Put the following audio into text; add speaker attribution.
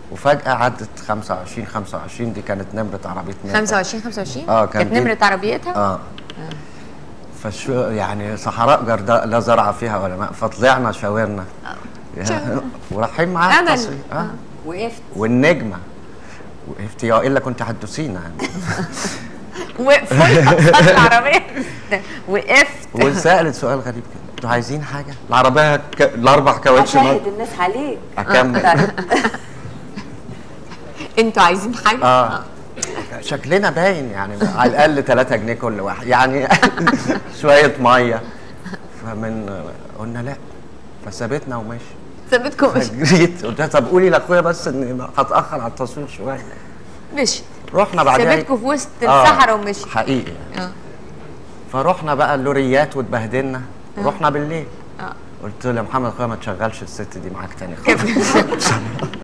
Speaker 1: وفجاه عدت 25 25 دي كانت نمره عربيتنا
Speaker 2: 25 25
Speaker 1: آه، كان
Speaker 2: كانت
Speaker 1: دي-
Speaker 2: نمره عربيتها
Speaker 1: اه فشو يعني صحراء جرداء لا زرع فيها ولا ماء فطلعنا شاورنا يا- ورايحين معاها
Speaker 2: أنا
Speaker 1: التصوير اه
Speaker 3: وقفت
Speaker 1: والنجمه وقفت يا الا كنت هتدوسينا يعني
Speaker 2: وقفوا لي العربيه وقفت
Speaker 1: وسالت سؤال غريب كده انتوا عايزين حاجه العربيه ك... الاربع كاوتش
Speaker 3: اشاهد الناس عليك
Speaker 1: اكمل
Speaker 2: انتوا عايزين حاجه
Speaker 1: اه شكلنا باين يعني على الاقل 3 جنيه كل واحد يعني شويه ميه فمن قلنا لا فسابتنا وماشي
Speaker 2: سابتكم مش
Speaker 1: جريت قلت لها طب قولي لاخويا بس اني هتاخر على التصوير شويه
Speaker 2: مشي
Speaker 1: رحنا بعدها
Speaker 2: سابتكم في وسط
Speaker 1: آه،
Speaker 2: الصحراء ومشي
Speaker 1: حقيقي يعني.
Speaker 2: اه
Speaker 1: فرحنا بقى اللوريات واتبهدلنا رحنا بالليل
Speaker 2: اه
Speaker 1: قلت له يا محمد اخويا ما تشغلش الست دي معاك تاني خالص